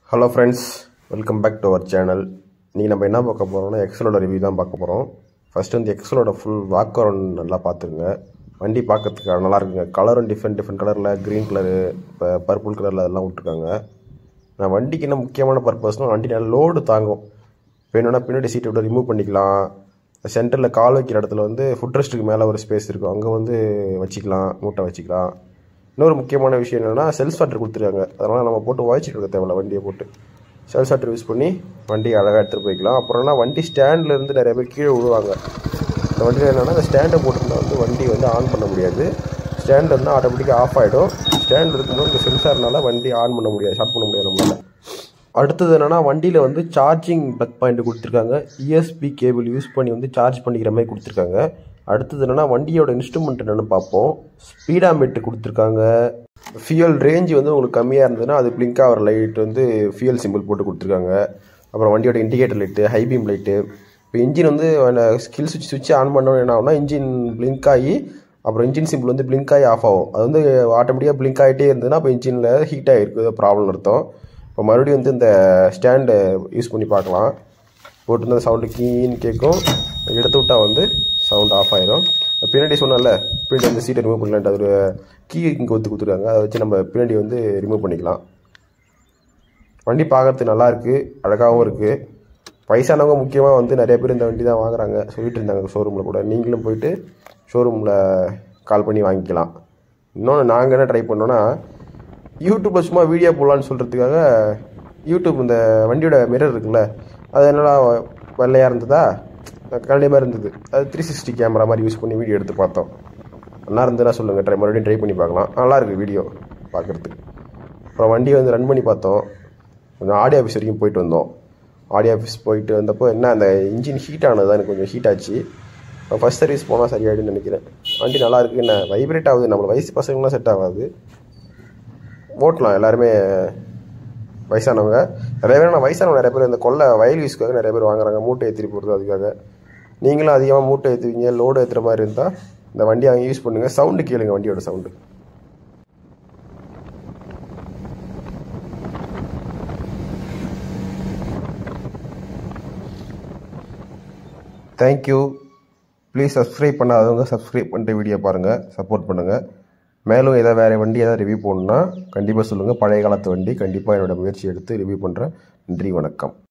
hello friends welcome back to our channel இன்றைக்கி நம்ம என்ன பார்க்க போகிறோம்னா எக்ஸலோட ரிவ்யூ தான் பார்க்க போகிறோம் ஃபஸ்ட்டு வந்து எக்ஸலோட ஃபுல் வாக் அரௌண்ட் நல்லா பார்த்துருங்க வண்டி பார்க்கறதுக்கு நல்லா இருக்குங்க கலரும் டிஃப்ரெண்ட் டிஃப்ரெண்ட் கலரில் க்ரீன் கலரு இப்போ பர்பிள் கலரில் அதெல்லாம் விட்ருக்காங்க நான் வண்டிக்கு என்ன முக்கியமான பர்பஸ்னால் வண்டி நல்லா லோடு தாங்கும் இப்போ என்னென்னா பின்னாடி சீட்டை விட ரிமூவ் பண்ணிக்கலாம் சென்டரில் கால் வைக்கிற இடத்துல வந்து ஃபுட் ரெஸ்ட்டுக்கு மேலே ஒரு ஸ்பேஸ் இருக்கும் அங்கே வந்து வச்சுக்கலாம் மூட்டை வச்சுக்கலாம் இன்னொரு முக்கியமான விஷயம் என்னென்னா செல்ஃப் ஸ்டார்டர் கொடுத்துருக்காங்க அதனால் நம்ம போட்டு வாய்ச்சிட்டு இருக்க தேவையில்ல வண்டியை போட்டு செல்ஃப் ஸ்டார்டர் யூஸ் பண்ணி வண்டி அழகாக எடுத்துகிட்டு போய்க்கலாம் அப்புறம்னா வண்டி ஸ்டாண்டில் இருந்து நிறைய பேர் கீழே விழுவாங்க இந்த வண்டியில் என்னென்னா இந்த ஸ்டாண்டை போட்டிருந்தா வந்து வண்டி வந்து ஆன் பண்ண முடியாது ஸ்டாண்ட் இருந்தால் ஆட்டோமேட்டிக்காக ஆஃப் ஆகிடும் ஸ்டாண்ட் இருக்கும்போது இந்த சென்சார்னால வண்டி ஆன் பண்ண முடியாது ஸ்டார்ட் பண்ண முடியாது நம்மளால் அடுத்தது என்னென்னா வண்டியில் வந்து சார்ஜிங் ப்ளக் பாயிண்ட் கொடுத்துருக்காங்க யூஎஸ்பி கேபிள் யூஸ் பண்ணி வந்து சார்ஜ் பண்ணிக்கிற மாதிரி கொடுத்துருக்காங்க அடுத்தது என்னென்னா வண்டியோட இன்ஸ்ட்ருமெண்ட் என்னென்னு பார்ப்போம் ஸ்பீடா மீட்டர் கொடுத்துருக்காங்க ஃபியூல் ரேஞ்ச் வந்து உங்களுக்கு கம்மியாக இருந்ததுன்னா அது பிளிங்க் ஆகிற லைட் வந்து ஃபியூல் சிம்பிள் போட்டு கொடுத்துருக்காங்க அப்புறம் வண்டியோட indicator light high beam light இப்போ இன்ஜின் வந்து ஸ்கில் சுவிட்ச் சுவிட்ச் ஆன் பண்ணோன்னு என்ன ஆகும்னா இன்ஜின் பிளிங்க் ஆகி அப்புறம் இன்ஜின் சிம்பிள் வந்து பிளிங்க் ஆகி ஆஃப் ஆகும் அது வந்து ஆட்டோமேட்டிக்காக பிளிங்க் ஆகிட்டே இருந்ததுன்னா அப்போ இன்ஜினில் ஹீட் ஆகிருக்கு ப்ராப்ளம் அர்த்தம் இப்போ மறுபடியும் வந்து இந்த ஸ்டாண்டு யூஸ் பண்ணி பார்க்கலாம் போட்டிருந்த சவுண்டு கீன்னு கேட்கும் எடுத்து விட்டால் வந்து சவுண்ட் ஆஃப் ஆயிரும் பின்னாடி சொன்னல பின்னாடி வந்து சீட்டை ரிமூவ் பண்ணலான்ட்டு அது ஒரு கீ இங்கே ஒத்து கொடுத்துருக்காங்க அதை வச்சு நம்ம பின்னாடி வந்து ரிமூவ் பண்ணிக்கலாம் வண்டி பார்க்கறதுக்கு நல்லா இருக்குது அழகாகவும் இருக்குது வயசானவங்க முக்கியமாக வந்து நிறைய பேர் இந்த வண்டி தான் வாங்குறாங்க சொல்லிட்டு இருந்தாங்க ஷோரூமில் கூட நீங்களும் போயிட்டு ஷோரூமில் கால் பண்ணி வாங்கிக்கலாம் இன்னொன்று நாங்கள் என்ன ட்ரை பண்ணோன்னா யூடியூப்பில் சும்மா வீடியோ போடலான்னு சொல்கிறதுக்காக யூடியூப் இந்த வண்டியோட மிரர் இருக்குல்ல அது என்னடா வெள்ளையாக இருந்ததா கண்டிப்பாக இருந்தது அது த்ரீ சிக்ஸ்டி கேமரா மாதிரி யூஸ் பண்ணி வீடியோ எடுத்து பார்த்தோம் நல்லா இருந்ததுன்னா சொல்லுங்கள் ட்ரை மறுபடியும் ட்ரை பண்ணி பார்க்கலாம் நல்லா இருக்குது வீடியோ பார்க்குறதுக்கு அப்புறம் வண்டியை வந்து ரன் பண்ணி பார்த்தோம் கொஞ்சம் ஆடியோ ஆஃபீஸ் வரைக்கும் போயிட்டு வந்தோம் ஆடியோ ஆஃபீஸ் போயிட்டு வந்தப்போ என்ன அந்த இன்ஜின் ஹீட் ஆனது எனக்கு கொஞ்சம் ஹீட் ஆச்சு ஃபஸ்ட் சர்வீஸ் போனால் சரியாயிடுன்னு நினைக்கிறேன் வண்டி நல்லா இருக்குது என்ன வைப்ரேட் ஆகுது நம்மளை வயசு பசங்களாம் செட் ஆகாது ஓட்டலாம் எல்லாருமே வயசானவங்க நிறைய பேர் நான் வயசானவங்க நிறைய பேர் இந்த கொள்ளை வயல் யூஸ்க்காக நிறைய பேர் வாங்குறாங்க மூட்டை ஏற்றிட்டு போகிறது அதுக்காக நீங்களும் அதிகமாக மூட்டை ஏற்றுவீங்க லோடு ஏற்றுற மாதிரி இருந்தால் இந்த வண்டியை வாங்கி யூஸ் பண்ணுங்கள் சவுண்டு கேளுங்க வண்டியோட சவுண்டு தேங்க்யூ ப்ளீஸ் சப்ஸ்கிரைப் பண்ணாதவங்க சப்ஸ்கிரைப் பண்ணிட்டு வீடியோ பாருங்கள் சப்போர்ட் பண்ணுங்கள் மேலும் ஏதாவது வேறு வண்டி ஏதாவது ரிவ்யூ போடணுன்னா கண்டிப்பாக சொல்லுங்கள் பழைய காலத்து வண்டி கண்டிப்பாக என்னோடய முயற்சி எடுத்து ரிவ்யூ பண்ணுறேன் நன்றி வணக்கம்